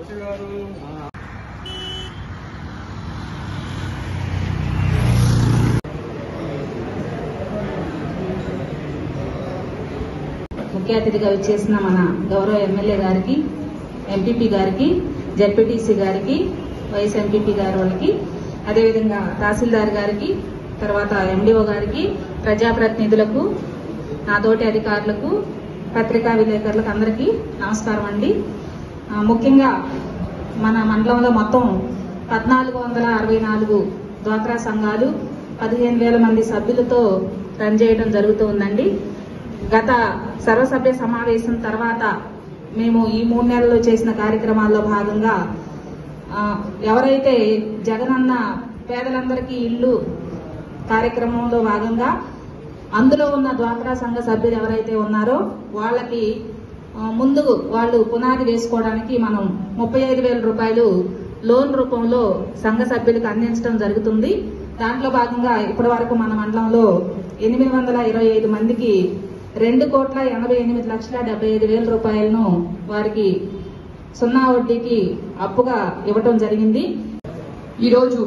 ముఖ్య అతిథిగా విచ్చేసిన మన గౌరవ ఎమ్మెల్యే గారికి ఎంపీపీ గారికి జెడ్పీటీసీ గారికి వైఎస్ ఎంపీపీ గారి వాళ్ళకి అదేవిధంగా తహసీల్దార్ గారికి తర్వాత ఎండిఓ గారికి ప్రజాప్రతినిధులకు నా తోటి అధికారులకు పత్రికా విలేకరులకు అందరికీ నమస్కారం అండి ఆ, ముఖ్యంగా మన మండలంలో మొత్తం పద్నాలుగు వందల అరవై నాలుగు డ్వాక్రా సంఘాలు పదిహేను వేల మంది సభ్యులతో రన్ చేయడం జరుగుతూ ఉందండి గత సర్వసభ్య సమావేశం తర్వాత మేము ఈ మూడు నెలల్లో చేసిన కార్యక్రమాల్లో భాగంగా ఆ, ఎవరైతే జగనన్న పేదలందరికీ ఇల్లు కార్యక్రమంలో భాగంగా అందులో ఉన్న డ్వాక్రా సంఘ సభ్యులు ఎవరైతే ఉన్నారో వాళ్ళకి ఆ, ముందు వాళ్ళు పునాది వేసుకోవడానికి మనం ముప్పై ఐదు వేల రూపాయలు లోన్ రూపంలో సంఘ సభ్యులకు అందించడం జరుగుతుంది దాంట్లో భాగంగా ఇప్పటి వరకు మన మండలంలో ఎనిమిది వందల ఇరవై ఐదు మందికి రెండు కోట్ల ఎనభై ఎనిమిది లక్షల డెబ్బై ఐదు వేల రూపాయలను వారికి సున్నా వడ్డీకి అప్పుగా ఇవ్వటం జరిగింది ఈరోజు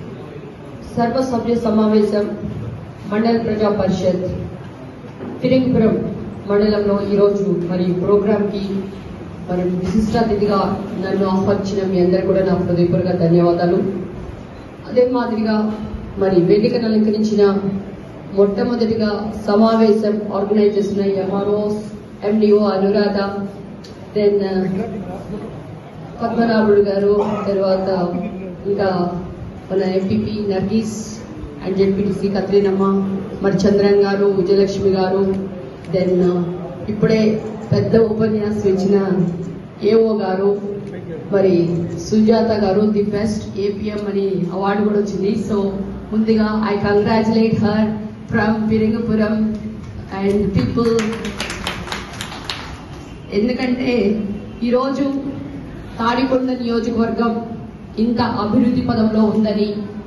సర్వసభ్య సమావేశం మండల ప్రజా పరిషత్ ఫిరింగ్పురం మండలంలో ఈరోజు మరి ప్రోగ్రాంకి మరి విశిష్ట అతిథిగా నన్ను ఆహ్వానించిన మీ అందరికీ కూడా నా హృదయపూర్వక ధన్యవాదాలు అదే మాదిరిగా మరి వేదికను అలంకరించిన మొట్టమొదటిగా సమావేశం ఆర్గనైజ్ చేసిన MROs MDO Anuradha then Padmanabhudu గారు తర్వాత ఇంకా మన MPP Nargis and ZPTC Kathrinamma మరి చంద్రన్ గారు విజయలక్ష్మి గారు దెన్ ఇప్పుడే పెద్ద ఉపన్యాసం ఇచ్చిన ఏఓ గారు మరి సుజాత గారు ది బెస్ట్ ఏపీఎం అని అవార్డు కూడా వచ్చింది సో ముందుగా I congratulate her from Piringapuram and people ఎందుకంటే ఈరోజు తాడికొండ నియోజకవర్గం ఇంత అభివృద్ధి పదంలో ఉందని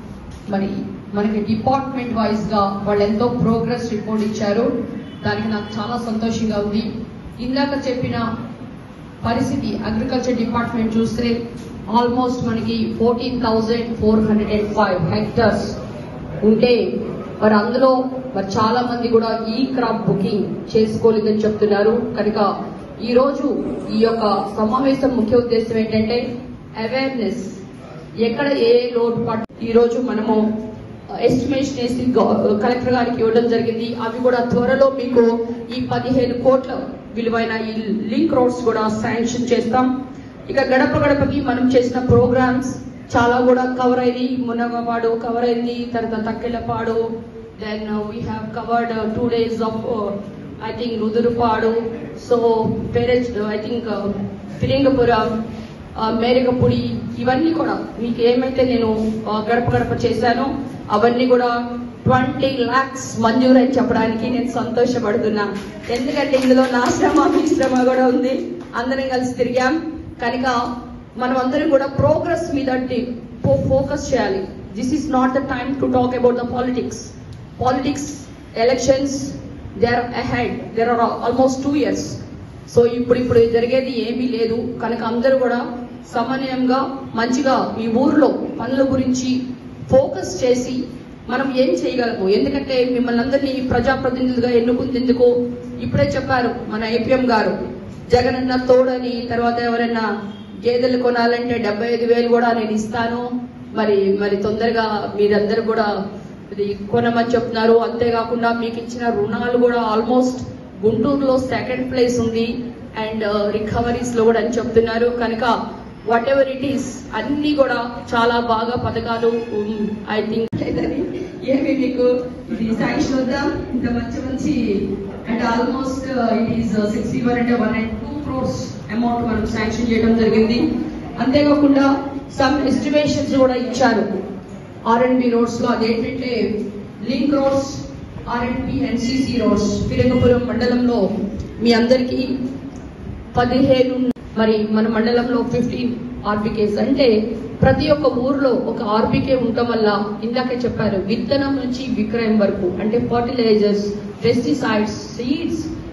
మరి మనకి డిపార్ట్మెంట్ వైజ్ గా వాళ్ళు ఎంతో ప్రోగ్రెస్ రిపోర్ట్ ఇచ్చారు దానికి నాకు చాలా సంతోషంగా ఉంది ఇందాక చెప్పిన పరిస్థితి అగ్రికల్చర్ డిపార్ట్మెంట్ చూస్తే ఆల్మోస్ట్ మనకి fourteen thousand four hundred and five hectares ఉంటే మరి అందులో మరి చాలా మంది కూడా ఈ క్రాప్ బుకింగ్ చేసుకోలేదని చెప్తున్నారు కనుక ఈ రోజు ఈ యొక్క సమావేశం ముఖ్య ఉద్దేశం ఏంటంటే అవేర్నెస్ ఎక్కడ ఏ లోటు పట్ ఈ రోజు మనము ఎస్టిమేషన్ వేసి గవ- కలెక్టర్ గారికి ఇవ్వడం జరిగింది అవి కూడా త్వరలో మీకు ఈ పదిహేను కోట్ల విలువైన ఈ లింక్ రోడ్స్ కూడా శాంక్షన్ చేస్తాం ఇక గడప గడపకి మనం చేసిన ప్రోగ్రామ్స్ చాలా కూడా కవర్ అయింది మునగపాడు కవర్ అయింది తర్వాత Takkellapadu then we have covered two days of I think Rudurupadu so parents I think Filingapuram Merakapudi ఇవన్నీ కూడా మీకు ఏమైతే నేను ఆ, గడప గడప చేశానో అవన్నీ కూడా ట్వంటీ లాక్స్ మంజూరు అని చెప్పడానికి నేను సంతోషపడుతున్నా ఎందుకంటే ఇందులో నా శ్రమ మీ శ్రమ కూడా ఉంది అందరం కలిసి తిరిగాం కనుక మనం అందరం కూడా ప్రోగ్రెస్ మీద ఫోకస్ చేయాలి this is not the time to talk about the politics politics elections they are ahead there are almost two years so ఇప్పుడు ఇప్పుడు జరిగేది ఏమీ లేదు కనుక అందరూ కూడా సమన్వయంగా మంచిగా ఈ ఊర్లో పనుల గురించి ఫోకస్ చేసి మనం ఏం చేయగలము ఎందుకంటే మిమ్మల్ని అందరినీ ప్రజాప్రతినిధులుగా ఎన్నుకుందేందుకు ఇప్పుడే చెప్పారు మన ఏపీఎం గారు జగనన్న తోడని తర్వాత ఎవరైనా గేదెలు కొనాలంటే డెబ్బై ఐదు వేలు కూడా నేను ఇస్తాను మరి మరి తొందరగా మీరందరూ కూడా ఇది కొనమని చెప్తున్నారు అంతేకాకుండా మీకు ఇచ్చిన రుణాలు కూడా ఆల్మోస్ట్ గుంటూరులో సెకండ్ ప్లేస్ ఉంది అండ్ రికవరీస్ లో కూడా అని చెప్తున్నారు కనుక వాట్ ఎవర్ ఇట్ ఈస్ అన్ని కూడా చాలా బాగా పథకాలు ఐ థింక్ లేదని ఏమి మీకు ఇది శాంక్షన్ వద్దాం ఇంత మంచి మంచి and almost it is sixty one అంటే one and two crores amount మనం శాంక్షన్ చేయడం జరిగింది అంతేకాకుండా సమ్ ఎస్టిమేషన్స్ కూడా ఇచ్చారు ఆర్ఎండ్బి రోడ్స్ లో అదేంటంటే link roads R and B NCC roads Firangapuram మండలంలో మీ అందరికీ పదిహేను మరి మన మండలంలో ఫిఫ్టీన్ ఆర్బికేస్ అంటే ప్రతి ఒక్క ఊర్లో ఒక ఆర్బికే ఉండటం వల్ల ఇందాకే చెప్పారు విత్తనం నుంచి విక్రయం వరకు అంటే ఫర్టిలైజర్స్ పెస్టిసైడ్స్ సీడ్స్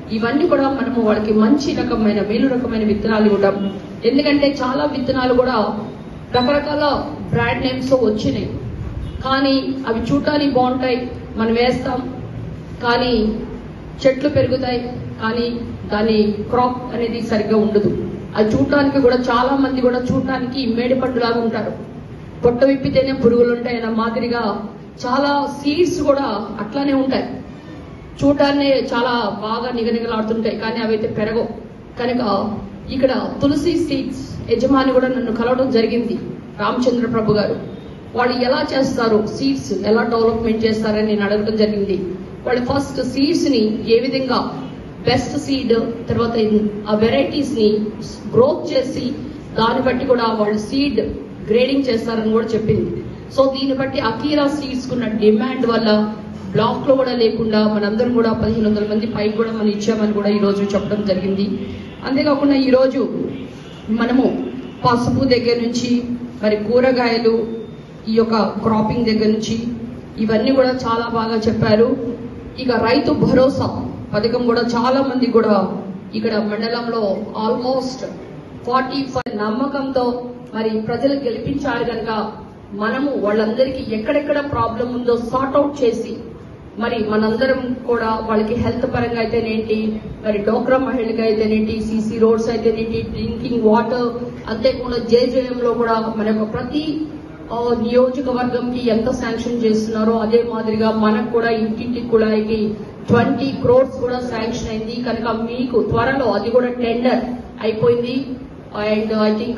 ఇవన్నీ కూడా మనము వాళ్ళకి మంచి రకమైన మేలు రకమైన విత్తనాలు ఇవ్వడం ఎందుకంటే చాలా విత్తనాలు కూడా రకరకాల బ్రాండ్ నేమ్స్ వచ్చినాయి కానీ అవి చూడటానికి బాగుంటాయి మనం వేస్తాం కానీ చెట్లు పెరుగుతాయి కానీ దాని క్రాప్ అనేది సరిగ్గా ఉండదు అది చూడటానికి కూడా చాలా మంది కూడా చూడటానికి మేడి పండులాగా ఉంటారు పొట్ట విప్పితేనే పురుగులు ఉంటాయి అన్న మాదిరిగా చాలా సీడ్స్ కూడా అట్లానే ఉంటాయి చూడటాన్ని చాలా బాగా నిగనిగలాడుతుంటాయి కానీ అవైతే పెరగవు కనుక ఇక్కడ తులసి సీడ్స్ యజమాని కూడా నన్ను కలవడం జరిగింది రామచంద్ర ప్రభు గారు వాళ్ళు ఎలా చేస్తారు సీడ్స్ ఎలా డెవలప్మెంట్ చేస్తారని నేను అడగడం జరిగింది వాళ్ళు ఫస్ట్ సీడ్స్ ని ఏ విధంగా బెస్ట్ సీడ్ తర్వాత ఆ వెరైటీస్ ని గ్రోత్ చేసి దాన్ని బట్టి కూడా వాళ్ళు సీడ్ గ్రేడింగ్ చేస్తారని కూడా చెప్పింది సో దీన్ని బట్టి అకీరా సీడ్స్ కున్న డిమాండ్ వల్ల బ్లాక్ లో కూడా లేకుండా మనందరం కూడా పదిహేను వందల మంది పైకి కూడా మనం ఇచ్చామని కూడా ఈ రోజు చెప్పడం జరిగింది అంతేకాకుండా ఈ రోజు మనము పసుపు దగ్గర నుంచి మరి కూరగాయలు ఈ యొక్క క్రాపింగ్ దగ్గర నుంచి ఇవన్నీ కూడా చాలా బాగా చెప్పారు ఇక రైతు భరోసా పథకం కూడా చాలా మంది కూడా ఇక్కడ మండలంలో ఆల్మోస్ట్ ఫార్టీ ఫైవ్ నమ్మకంతో మరి ప్రజలు గెలిపించారు కనుక మనము వాళ్ళందరికీ ఎక్కడెక్కడ ప్రాబ్లం ఉందో సార్ట్ అవుట్ చేసి మరి మనందరం కూడా వాళ్ళకి హెల్త్ పరంగా అయితేనేంటి మరి డోక్రా మహిళకి అయితేనేంటి సీసీ రోడ్స్ అయితేనేంటి డ్రింకింగ్ వాటర్ అంతేకాకుండా జేజేఎం లో కూడా మన యొక్క ప్రతి ఆ, నియోజకవర్గంకి ఎంత శాంక్షన్ చేస్తున్నారో అదే మాదిరిగా మనకు కూడా ఇంటింటి కుళాయికి ట్వంటీ క్రోర్స్ కూడా శాంక్షన్ అయింది కనుక మీకు త్వరలో అది కూడా టెండర్ అయిపోయింది and I think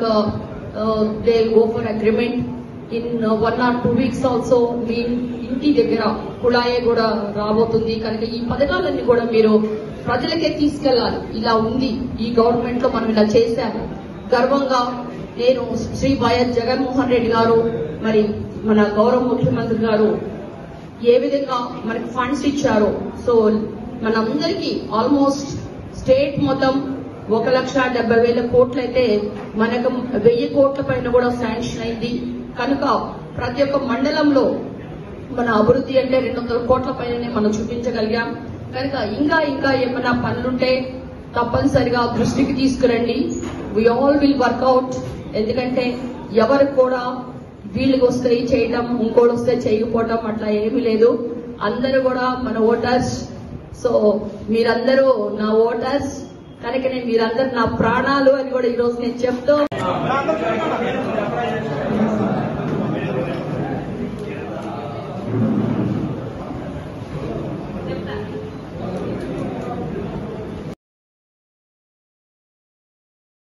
they go for agreement in one or two weeks also మీ ఇంటి దగ్గర కుళాయే కూడా రాబోతుంది కనుక ఈ పథకాలన్నీ కూడా మీరు ప్రజలకే తీసుకెళ్లాలి ఇలా ఉంది ఈ గవర్నమెంట్ లో మనం ఇలా చేశాము గర్వంగా నేను శ్రీ వైఎస్ జగన్మోహన్ రెడ్డి గారు మరి మన గౌరవ ముఖ్యమంత్రి గారు ఏ విధంగా మనకి ఫండ్స్ ఇచ్చారో సో మనందరికీ ఆల్మోస్ట్ స్టేట్ మొత్తం ఒక లక్ష డెబ్బై వేల కోట్లు అయితే మనకు వెయ్యి కోట్ల పైన కూడా శాంక్షన్ అయింది కనుక ప్రతి ఒక్క మండలంలో మన అభివృద్ధి అంటే రెండు వందల కోట్ల పైననే మనం చూపించగలిగాం కనుక ఇంకా ఇంకా ఏమైనా పనులుంటే తప్పనిసరిగా దృష్టికి తీసుకురండి వి ఆల్ విల్ వర్కౌట్ ఎందుకంటే ఎవరు కూడా వీళ్ళకి వస్తే చేయటం ఇంకోటి వస్తే చేయకపోవటం అట్లా ఏమీ లేదు అందరూ కూడా మన ఓటర్స్ సో మీరందరూ నా ఓటర్స్ కనుక నేను మీరందరూ నా ప్రాణాలు అని కూడా ఈరోజు నేను చెప్తూ